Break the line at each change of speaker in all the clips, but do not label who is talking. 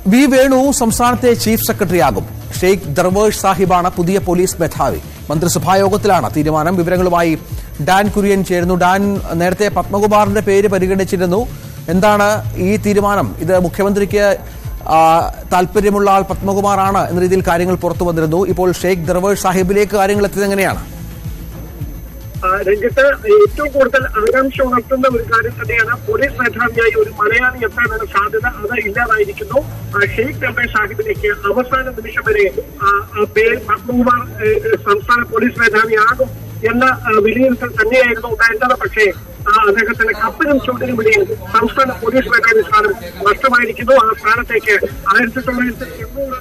V Venu സംസ്ഥാനത്തെ chief സെക്രട്ടറിയാകും ഷെയ്ഖ് ദർവേഷ് സാഹിബാണ് പുതിയ പോലീസ് മേധാവി മന്ത്രിസഭായോഗത്തിലാണ് തീരുമാനം വിവരങ്ങളുമായി ഡാൻ കുര്യൻ ചേരുന്നു ഡാൻ നേരത്തെ പത്മകുമാറിന്റെ പേര് പരിഗണിച്ചിരുന്നു എന്താണ് ഈ തീരുമാനം ഇത് മുഖ്യമന്ത്രിക്ക് ആ, താല്പര്യമുള്ള ആൾ പത്മകുമാറാണ് എന്ന രീതിയിൽ കാര്യങ്ങൾ പുറത്തു വന്നിരുന്നു ഇപ്പോൾ ഷെയ്ഖ് ദർവേഷ് സാഹിബിലേക്ക് കാര്യങ്ങൾ എത്തിയത് എങ്ങനെയാണ്
ആ, രംഗത്ത് ഏറ്റവും കൂടുതൽ ആകാംക്ഷ ഉണർത്തുന്ന ഒരു കാര്യം തന്നെയാണ് പോലീസ് മേധാവിയായി ഒരു മലയാളി എത്താനുള്ള സാധ്യത അത് ഇല്ലാതായിരിക്കുന്നു ആ, ഷെയ്ഖ് ദർബേ സാഹിബിലേക്ക് അവസാന നിമിഷം വരെ ആ, ആ പേര് പത്മകുമാർ ഏ, ഏ, സംസ്ഥാന പോലീസ് മേധാവിയാകും എന്ന ആ, വിലയിരുത്തൽ തന്നെയായിരുന്നു ഉണ്ടായിരുന്നത് പക്ഷേ ആ, അദ്ദേഹത്തിന്റെ കപ്പിനും ചൂടിനും ഇടയിൽ സംസ്ഥാന പോലീസ് മേധാവി സ്ഥാനം നഷ്ടമായിരിക്കുന്നു ആ സ്ഥാനത്തേക്ക് ആയിരത്തി തൊള്ളായിരത്തി എണ്ണൂറ്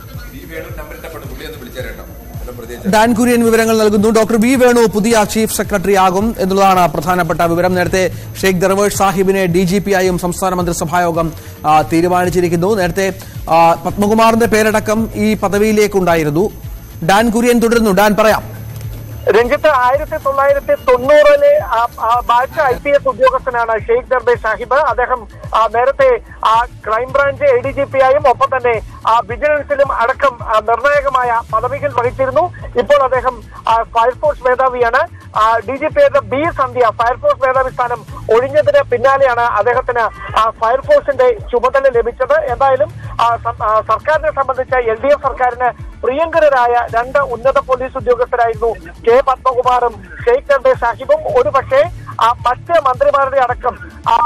ഡാൻ കുര്യൻ വിവരങ്ങൾ നൽകുന്നു ഡോക്ടർ വി വേണു പുതിയ ചീഫ് സെക്രട്ടറി ആകും എന്നുള്ളതാണ് പ്രധാനപ്പെട്ട വിവരം നേരത്തെ ഷെയ്ഖ് ദർവേഷ് സാഹിബിനെ ഡി ജി പി ആയും സംസ്ഥാന മന്ത്രിസഭായോഗം ആ, തീരുമാനിച്ചിരിക്കുന്നു നേരത്തെ ആ, പത്മകുമാറിന്റെ പേരടക്കം ഈ പദവിയിലേക്കുണ്ടായിരുന്നു ഡാൻ കുര്യൻ തുടരുന്നു ഡാൻ പറയാം
രഞ്ജിത്ത് ആയിരത്തി തൊള്ളായിരത്തി തൊണ്ണൂറിലെ ബാച്ച് ഐ പി എസ് ഉദ്യോഗസ്ഥനാണ് ഷെയ്ഖ് ദർബേ സാഹിബ് അദ്ദേഹം ആ, നേരത്തെ ആ, crime branch A D G P ആയും ഒപ്പം തന്നെ ആ, വിജിലൻസിലും അടക്കം ആ, നിർണായകമായ പദവികൾ വഹിച്ചിരുന്നു ഇപ്പോൾ അദ്ദേഹം ആ, ഫയർഫോഴ്സ് മേധാവിയാണ് ഡി ജി പിയുടെ ബി സന്ധ്യ ഫയർഫോഴ്സ് മേധാവി സ്ഥാനം ഒഴിഞ്ഞതിന് പിന്നാലെയാണ് അദ്ദേഹത്തിന് ആ, ഫയർഫോഴ്സിന്റെ ചുമതല ലഭിച്ചത് എന്തായാലും ആ, സം- ആ, സർക്കാരിനെ സംബന്ധിച്ച എൽ ഡി എഫ് സർക്കാരിന് പ്രിയങ്കരരായ രണ്ട് ഉന്നത പോലീസ് ഉദ്യോഗസ്ഥരായിരുന്നു കെ പത്മകുമാറും ഷെയ്ഖ് ദർബേ സാഹിബും ഒരുപക്ഷെ ആ, മറ്റ് മന്ത്രിമാരുടെ അടക്കം ആ,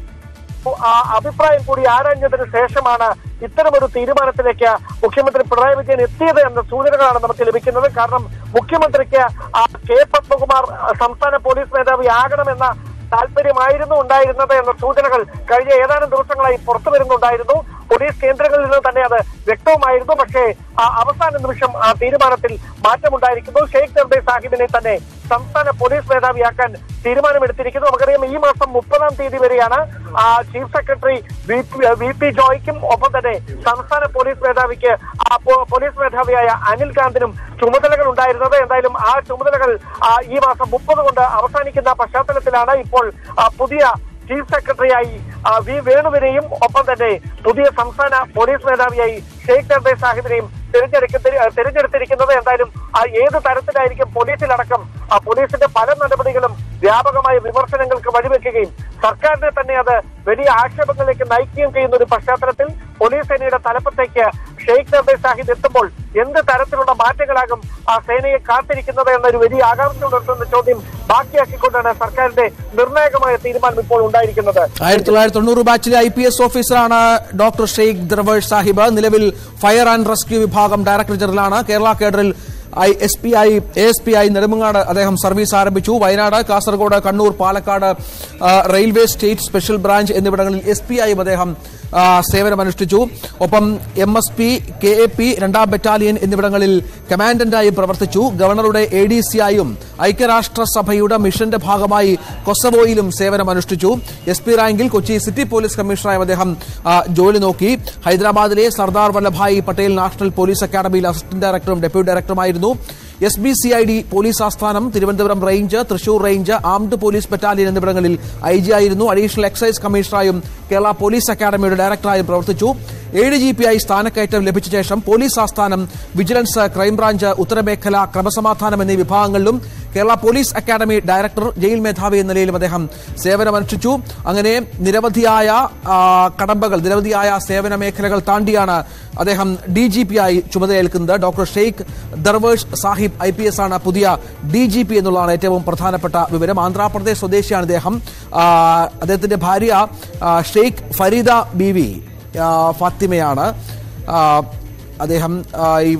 ആ അഭിപ്രായം കൂടി ആരാഞ്ഞതിന് ശേഷമാണ് ഇത്തരമൊരു തീരുമാനത്തിലേക്ക് മുഖ്യമന്ത്രി പിണറായി വിജയൻ എത്തിയത് എന്ന സൂചനകളാണ് നമുക്ക് ലഭിക്കുന്നത് കാരണം മുഖ്യമന്ത്രിക്ക് ആ കെ പത്മകുമാർ ആ, സംസ്ഥാന പോലീസ് മേധാവി ആകണമെന്ന താല്പര്യമായിരുന്നു ഉണ്ടായിരുന്നത് എന്ന സൂചനകൾ കഴിഞ്ഞ ഏതാനും ദിവസങ്ങളായി പുറത്തു വരുന്നുണ്ടായിരുന്നു പോലീസ് കേന്ദ്രങ്ങളിൽ നിന്ന് തന്നെ അത് വ്യക്തവുമായിരുന്നു പക്ഷേ ആ അവസാന നിമിഷം ആ തീരുമാനത്തിൽ മാറ്റമുണ്ടായിരിക്കുന്നു ഷെയ്ഖ് ദർബേ സാഹിബിനെ തന്നെ സംസ്ഥാന പോലീസ് മേധാവിയാക്കാൻ തീരുമാനമെടുത്തിരിക്കുന്നു നമുക്കറിയാം ഈ മാസം മുപ്പതാം തീയതി വരെയാണ് ആ chief secretary V P- V P ജോയ്ക്കും ഒപ്പം തന്നെ സംസ്ഥാന പോലീസ് മേധാവിക്ക് ആ പോ- പോലീസ് മേധാവിയായ അനിൽ കാന്തിനും ചുമതലകൾ ഉണ്ടായിരുന്നത് എന്തായാലും ആ ചുമതലകൾ ആ, ഈ മാസം മുപ്പത് കൊണ്ട് അവസാനിക്കുന്ന പശ്ചാത്തലത്തിലാണ് ഇപ്പോൾ ആ, പുതിയ ചീഫ് സെക്രട്ടറിയായി ആ, വി വേണുവിനെയും ഒപ്പം തന്നെ പുതിയ സംസ്ഥാന പോലീസ് മേധാവിയായി ഷെയ്ഖ് ദർബേ സാഹിബിനെയും തിരഞ്ഞെടുക്ക തിരഞ്ഞെടുത്തിരിക്കുന്നത് എന്തായാലും ആ ഏത് തരത്തിലായിരിക്കും പോലീസിലടക്കം ആ പോലീസിന്റെ പല നടപടികളും വ്യാപകമായ വിമർശനങ്ങൾക്ക് വഴിവെക്കുകയും സർക്കാരിനെ തന്നെ അത് വലിയ ആക്ഷേപങ്ങളിലേക്ക് നയിക്കുകയും ചെയ്യുന്ന ഒരു പശ്ചാത്തലത്തിൽ പോലീസ് സേനയുടെ തലപ്പത്തേക്ക് ഷെയ്ഖ് ദർബേ സാഹിബ് എത്തുമ്പോൾ എന്ത് തരത്തിലുള്ള മാറ്റങ്ങളാകും ആ സേനയെ കാത്തിരിക്കുന്നത് എന്നൊരു വലിയ ആകാംക്ഷ ഉണർത്തുന്ന ചോദ്യം ബാക്കിയാക്കിക്കൊണ്ടാണ് സർക്കാരിന്റെ നിർണായകമായ തീരുമാനം ഇപ്പോൾ ഉണ്ടായിരിക്കുന്നത്
ആയിരത്തി തൊള്ളായിരത്തി തൊണ്ണൂറ് ബാച്ചിലെ ഐ പി എസ് ഓഫീസറാണ് ഡോക്ടർ ഷെയ്ഖ് ദ്രവേഷ് സാഹിബ് നിലവിൽ ഫയർ ആൻഡ് റെസ്ക്യൂ വിഭാഗം ഡയറക്ടർ ജനറലാണ് കേരള കേഡറിൽ I S P I A S P I Nedumangad അദ്ദേഹം സർവീസ് ആരംഭിച്ചു വയനാട് കാസർഗോഡ് കണ്ണൂർ പാലക്കാട് ആ, റെയിൽവേ സ്റ്റേറ്റ് സ്പെഷ്യൽ ബ്രാഞ്ച് എന്നിവിടങ്ങളിൽ എസ് പി ആയും അദ്ദേഹം ആ, സേവനമനുഷ്ഠിച്ചു ഒപ്പം M S P K A P രണ്ടാം ബറ്റാലിയൻ എന്നിവിടങ്ങളിൽ കമാൻഡന്റായും പ്രവർത്തിച്ചു ഗവർണറുടെ എ ഡി സി ആയും ഐക്യരാഷ്ട്രസഭയുടെ മിഷന്റെ ഭാഗമായി കൊസവോയിലും സേവനമനുഷ്ഠിച്ചു എസ് പി റാങ്കിൽ കൊച്ചി സിറ്റി പോലീസ് കമ്മീഷണറായും അദ്ദേഹം ആ, ജോലി നോക്കി ഹൈദരാബാദിലെ സർദാർ വല്ലഭായ് പട്ടേൽ നാഷണൽ പോലീസ് അക്കാദമിയിൽ അസിസ്റ്റന്റ് ഡയറക്ടറും ഡെപ്യൂട്ടി ഡയറക്ടറുമായിരുന്നു S B C I D police ആസ്ഥാനം Thiruvananthapuram range Thrissur range armed police battalion എന്നിവിടങ്ങളിൽ ഐ ജി ആയിരുന്നു അഡീഷണൽ എക്സൈസ് കമ്മീഷണറായും കേരള പോലീസ് അക്കാദമിയുടെ ഡയറക്ടറായും പ്രവർത്തിച്ചു എ ഡി ജി പി ആയി സ്ഥാനക്കയറ്റം ലഭിച്ച ശേഷം പോലീസ് ആസ്ഥാനം വിജിലൻസ് ക്രൈംബ്രാഞ്ച് ഉത്തരമേഖല ക്രമസമാധാനം എന്നീ വിഭാഗങ്ങളിലും Kerala police academy director jail മേധാവി എന്ന നിലയിലും അദ്ദേഹം സേവനമനുഷ്ഠിച്ചു അങ്ങനെ നിരവധിയായ ആ, കടമ്പകൾ നിരവധിയായ സേവന മേഖലകൾ താണ്ടിയാണ് അദ്ദേഹം ഡി ജി പി ആയി ചുമതലയേൽക്കുന്നത് doctor Sheikh Darvesh Sahib I P S ആണ് പുതിയ ഡി ജി പി എന്നുള്ളതാണ് ഏറ്റവും പ്രധാനപ്പെട്ട വിവരം ആന്ധ്രാപ്രദേശ് സ്വദേശിയാണ് അദ്ദേഹം ആ, അദ്ദേഹത്തിന്റെ ഭാര്യ ആ, ഷെയ്ഖ് ഫരീദ ബീവി ആ, ഫാത്തിമയാണ് ആ, അദ്ദേഹം ആ, ഈ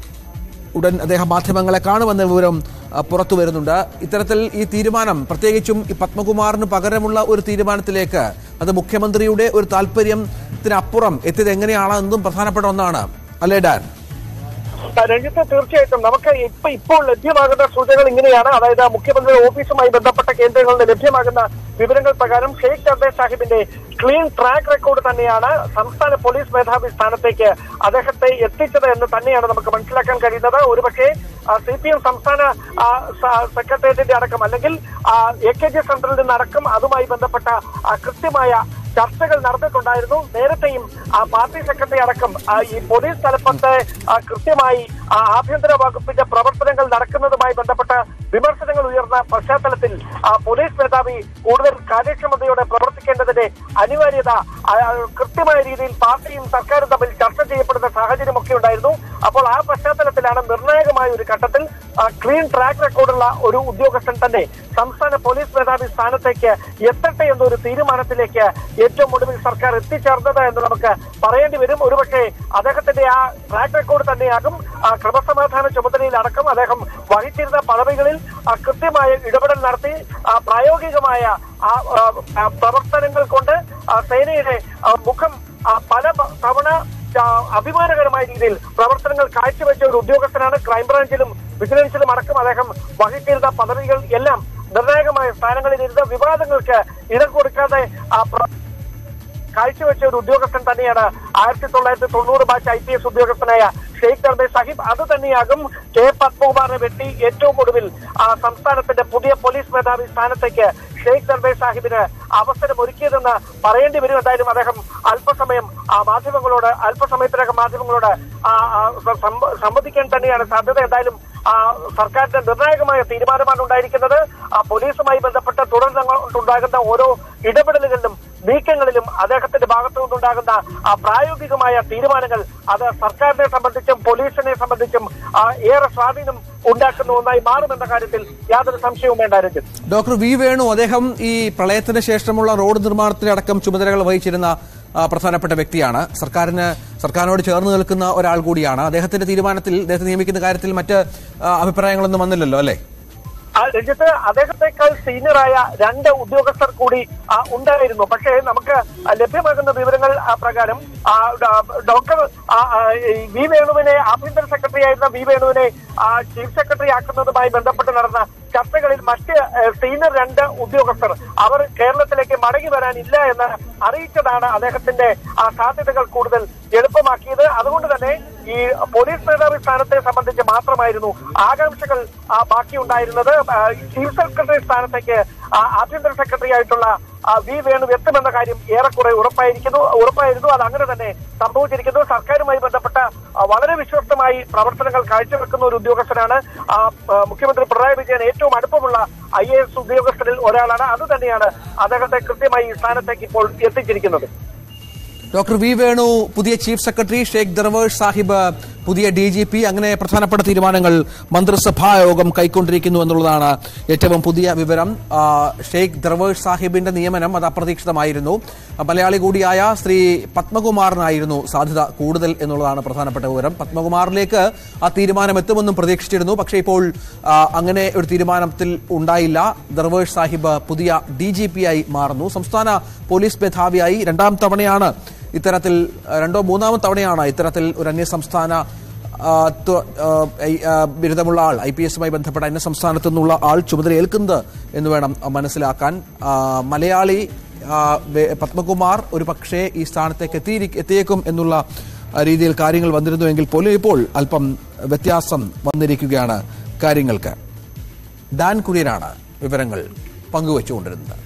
ഉടൻ അദ്ദേഹം മാധ്യമങ്ങളെ കാണുമെന്ന വിവരം ആ, പുറത്തു വരുന്നുണ്ട് ഇത്തരത്തിൽ ഈ തീരുമാനം പ്രത്യേകിച്ചും ഈ പത്മകുമാറിന് പകരമുള്ള ഒരു തീരുമാനത്തിലേക്ക് അത് മുഖ്യമന്ത്രിയുടെ ഒരു താല്പര്യത്തിനപ്പുറം എത്തിയത് എങ്ങനെയാണെന്നതും പ്രധാനപ്പെട്ട ഒന്നാണ് അല്ലേ ഡാൻ
രഞ്ജിത്ത് തീർച്ചയായിട്ടും നമുക്ക് ഇപ്പൊ ഇപ്പോൾ ലഭ്യമാകുന്ന സൂചനകൾ ഇങ്ങനെയാണ് അതായത് മുഖ്യമന്ത്രി ഓഫീസുമായി ബന്ധപ്പെട്ട കേന്ദ്രങ്ങളിൽ നിന്ന് ലഭ്യമാകുന്ന വിവരങ്ങൾ പ്രകാരം ഷെയ്ഖ് ദർബേ സാഹിബിന്റെ ക്ലീൻ ട്രാക്ക് റെക്കോർഡ് തന്നെയാണ് സംസ്ഥാന പോലീസ് മേധാവി സ്ഥാനത്തേക്ക് അദ്ദേഹത്തെ എത്തിച്ചത് എന്ന് തന്നെയാണ് നമുക്ക് മനസ്സിലാക്കാൻ കഴിയുന്നത് ഒരുപക്ഷെ സി പി എം സംസ്ഥാന ആ, സ- സെക്രട്ടേറിയറ്റിന്റെ അടക്കം അല്ലെങ്കിൽ എ കെ ജി സെന്ററിൽ നിന്നടക്കം അതുമായി ബന്ധപ്പെട്ട ബന്ധപ്പെട്ട ആ, കൃത്യമായ ചർച്ചകൾ നടന്നിട്ടുണ്ടായിരുന്നു നേരത്തെയും ആ പാർട്ടി സെക്രട്ടറി അടക്കം ആ, ഈ പോലീസ് തലപ്പത്ത് ആ, കൃത്യമായി ആ, ആഭ്യന്തര വകുപ്പിന്റെ പ്രവർത്തനങ്ങൾ നടക്കുന്നതുമായി ബന്ധപ്പെട്ട വിമർശനങ്ങൾ ഉയർന്ന പശ്ചാത്തലത്തിൽ ആ, പോലീസ് മേധാവി കൂടുതൽ കാര്യക്ഷമതയോടെ പ്രവർത്തിക്കേണ്ടതിന്റെ അനിവാര്യത ആ, ആ, കൃത്യമായ രീതിയിൽ പാർട്ടിയും സർക്കാരും തമ്മിൽ ചർച്ച ചെയ്യപ്പെടുന്ന സാഹചര്യമൊക്കെ ഉണ്ടായിരുന്നു അപ്പോൾ ആ പശ്ചാത്തലത്തിലാണ് നിർണായകമായ ഒരു ഘട്ടത്തിൽ ആ, ക്ലീൻ ട്രാക്ക് റെക്കോർഡുള്ള ഒരു ഉദ്യോഗസ്ഥൻ തന്നെ സംസ്ഥാന പോലീസ് മേധാവി സ്ഥാനത്തേക്ക് എത്തട്ടെ എന്നൊരു തീരുമാനത്തിലേക്ക് ഏറ്റവും ഒടുവിൽ സർക്കാർ എത്തിച്ചേർന്നത് എന്ന് നമുക്ക് പറയേണ്ടി വരും ഒരുപക്ഷെ അദ്ദേഹത്തിന്റെ ആ ട്രാക്ക് റെക്കോർഡ് തന്നെയാകും ആ, ക്രമസമാധാന ചുമതലയിലടക്കം അദ്ദേഹം വഹിച്ചിരുന്ന പദവികളിൽ ആ, കൃത്യമായ ഇടപെടൽ നടത്തി ആ, പ്രായോഗികമായ ആ ആ, ആ, പ്രവർത്തനങ്ങൾ കൊണ്ട് ആ, സേനയുടെ ആ, മുഖം ആ, പല പ- തവണ ആ, അഭിമാനകരമായ രീതിയിൽ പ്രവർത്തനങ്ങൾ കാഴ്ചവെച്ച ഒരു ഉദ്യോഗസ്ഥനാണ് ക്രൈംബ്രാഞ്ചിലും വിജിലൻസിലും അടക്കം അദ്ദേഹം വഹിച്ചിരുന്ന പദവികൾ എല്ലാം നിർണായകമായ സ്ഥാനങ്ങളിലിരുന്ന വിവാദങ്ങൾക്ക് ഇടം കൊടുക്കാതെ ആ പ്ര- കാഴ്ചവെച്ച ഒരു ഉദ്യോഗസ്ഥൻ തന്നെയാണ് ആയിരത്തി തൊള്ളായിരത്തി തൊണ്ണൂറ് ബാച്ച് ഐ പി എസ് ഉദ്യോഗസ്ഥനായ ഷെയ്ഖ് ദർബെ സാഹിബ് അത് തന്നെയാകും കെ പത്മകുമാറിനെ വെട്ടി ഏറ്റവും ഒടുവിൽ ആ സംസ്ഥാനത്തിന്റെ പുതിയ പോലീസ് മേധാവി സ്ഥാനത്തേക്ക് ഷെയ്ഖ് ദർബെ സാഹിബിന് അവസരം ഒരുക്കിയതെന്ന് പറയേണ്ടി വരും എന്തായാലും അദ്ദേഹം അല്പസമയം ആ മാധ്യമങ്ങളോട് അല്പസമയത്തിനകം മാധ്യമങ്ങളോട് ആ, ആ, സംവ- സംവദിക്കാൻ തന്നെയാണ് സാധ്യത എന്തായാലും ആ, സർക്കാരിന്റെ നിർണായകമായ തീരുമാനമാണ് ഉണ്ടായിരിക്കുന്നത് ആ, പോലീസുമായി ബന്ധപ്പെട്ട് തുടർന്നുണ്ടാകുന്ന ഓരോ ഇടപെടലുകളിലും നീക്കങ്ങളിലും അദ്ദേഹത്തിന്റെ ഭാഗത്തു നിന്നുണ്ടാകുന്ന ആ പ്രായോഗികമായ തീരുമാനങ്ങൾ അത് സർക്കാരിനെ സംബന്ധിച്ചും പോലീസിനെ സംബന്ധിച്ചും ആ, ഏറെ സ്വാധീനം ഉണ്ടാക്കുന്ന ഒന്നായി മാറുമെന്ന കാര്യത്തിൽ യാതൊരു സംശയവും വേണ്ട രഞ്ജിത്ത്
ഡോക്ടർ വി വേണു അദ്ദേഹം ഈ പ്രളയത്തിന് ശേഷമുള്ള റോഡ് നിർമ്മാണത്തിലടക്കം ചുമതലകൾ വഹിച്ചിരുന്ന ആ, പ്രധാനപ്പെട്ട വ്യക്തിയാണ് സർക്കാരിന് സർക്കാരിനോട് ചേർന്ന് നിൽക്കുന്ന ഒരാൾ കൂടിയാണ് അദ്ദേഹത്തിന്റെ തീരുമാനത്തിൽ അദ്ദേഹത്തെ നിയമിക്കുന്ന കാര്യത്തിൽ മറ്റ് ആ, അഭിപ്രായങ്ങളൊന്നും വന്നില്ലല്ലോ അല്ലേ
ആ രഞ്ജിത്ത് അദ്ദേഹത്തെക്കാൾ സീനിയറായ രണ്ട് ഉദ്യോഗസ്ഥർ കൂടി ആ, ഉണ്ടായിരുന്നു പക്ഷേ നമുക്ക് ആ, ലഭ്യമാകുന്ന വിവരങ്ങൾ ആ, പ്രകാരം ആ, ഡ- ഡോക്ടർ ആ, ആ, ഈ വി വേണുവിനെ ആഭ്യന്തര സെക്രട്ടറി ആയിരുന്ന വി വേണുവിനെ ആ, ചീഫ് സെക്രട്ടറി ആക്കുന്നതുമായി ബന്ധപ്പെട്ട് നടന്ന ചർച്ചകളിൽ മറ്റ് ഏ, സീനിയർ രണ്ട് ഉദ്യോഗസ്ഥർ അവർ കേരളത്തിലേക്ക് മടങ്ങി വരാനില്ല എന്ന് അറിയിച്ചതാണ് അദ്ദേഹത്തിന്റെ ആ സാധ്യതകൾ കൂടുതൽ എളുപ്പമാക്കിയത് അതുകൊണ്ട് തന്നെ ഈ പോലീസ് മേധാവി സ്ഥാനത്തെ സംബന്ധിച്ച് മാത്രമായിരുന്നു ആകാംക്ഷകൾ ആ, ബാക്കിയുണ്ടായിരുന്നത് ആ, ചീഫ് സെക്രട്ടറി സ്ഥാനത്തേക്ക് ആ, ആഭ്യന്തര സെക്രട്ടറി ആയിട്ടുള്ള ആ, വി വേണു എത്തുമെന്ന കാര്യം ഏറെക്കുറെ ഉറപ്പായിരിക്കുന്നു ഉറപ്പായിരുന്നു അത് അങ്ങനെ തന്നെ സംഭവിച്ചിരിക്കുന്നു സർക്കാരുമായി ബന്ധപ്പെട്ട ആ, വളരെ വിശ്വസ്തമായി പ്രവർത്തനങ്ങൾ കാഴ്ചവെക്കുന്ന ഒരു ഉദ്യോഗസ്ഥനാണ് ആ, ആ, മുഖ്യമന്ത്രി പിണറായി വിജയൻ ഏറ്റവും അടുപ്പമുള്ള ഐ എ എസ് ഉദ്യോഗസ്ഥരിൽ ഒരാളാണ് അത് തന്നെയാണ് അദ്ദേഹത്തെ കൃത്യമായി ഈ സ്ഥാനത്തേക്ക് ഇപ്പോൾ എത്തിച്ചിരിക്കുന്നത്
ഡോക്ടർ വി വേണു പുതിയ ചീഫ് സെക്രട്ടറി ഷെയ്ഖ് ദർവേഷ് സാഹിബ് പുതിയ ഡി ജി പി അങ്ങനെ പ്രധാനപ്പെട്ട തീരുമാനങ്ങൾ മന്ത്രിസഭാ യോഗം കൈക്കൊണ്ടിരിക്കുന്നു എന്നുള്ളതാണ് ഏറ്റവും പുതിയ വിവരം ആ, ഷെയ്ഖ് ദർവേഷ് സാഹിബിന്റെ നിയമനം അത് അപ്രതീക്ഷിതമായിരുന്നു ആ, മലയാളി കൂടിയായ ശ്രീ പത്മകുമാറിനായിരുന്നു സാധ്യത കൂടുതൽ എന്നുള്ളതാണ് പ്രധാനപ്പെട്ട വിവരം പത്മകുമാറിലേക്ക് ആ തീരുമാനം എത്തുമെന്നും പ്രതീക്ഷിച്ചിരുന്നു പക്ഷേ ഇപ്പോൾ ആ, അങ്ങനെ ഒരു തീരുമാനത്തിൽ ഉണ്ടായില്ല ദർവേഷ് സാഹിബ് പുതിയ ഡി ജി പി ആയി മാറുന്നു സംസ്ഥാന പോലീസ് മേധാവിയായി രണ്ടാം തവണയാണ് ഇത്തരത്തിൽ ആ, രണ്ടോ മൂന്നാമോ തവണയാണ് ഇത്തരത്തിൽ ഒരു അന്യസംസ്ഥാന ആ, ത്വ- ആ, ഐ- ആ, ബിരുദമുള്ള ആൾ ഐ പി എസുമായി ബന്ധപ്പെട്ട അന്യ സംസ്ഥാനത്തു നിന്നുള്ള ആൾ ചുമതല ഏൽക്കുന്നത് എന്ന് വേണം ആ, മനസ്സിലാക്കാൻ ആ, മലയാളി ആ, വേ- പത്മകുമാർ ഒരു പക്ഷേ ഈ സ്ഥാനത്തേക്ക് എത്തിയിരി എത്തിയേക്കും എന്നുള്ള ആ, രീതിയിൽ കാര്യങ്ങൾ വന്നിരുന്നുവെങ്കിൽ പോലും ഇപ്പോൾ അല്പം വ്യത്യാസം വന്നിരിക്കുകയാണ് കാര്യങ്ങൾക്ക് ഡാൻ കുര്യനാണ് വിവരങ്ങൾ പങ്കുവച്ചുകൊണ്ടിരുന്നത്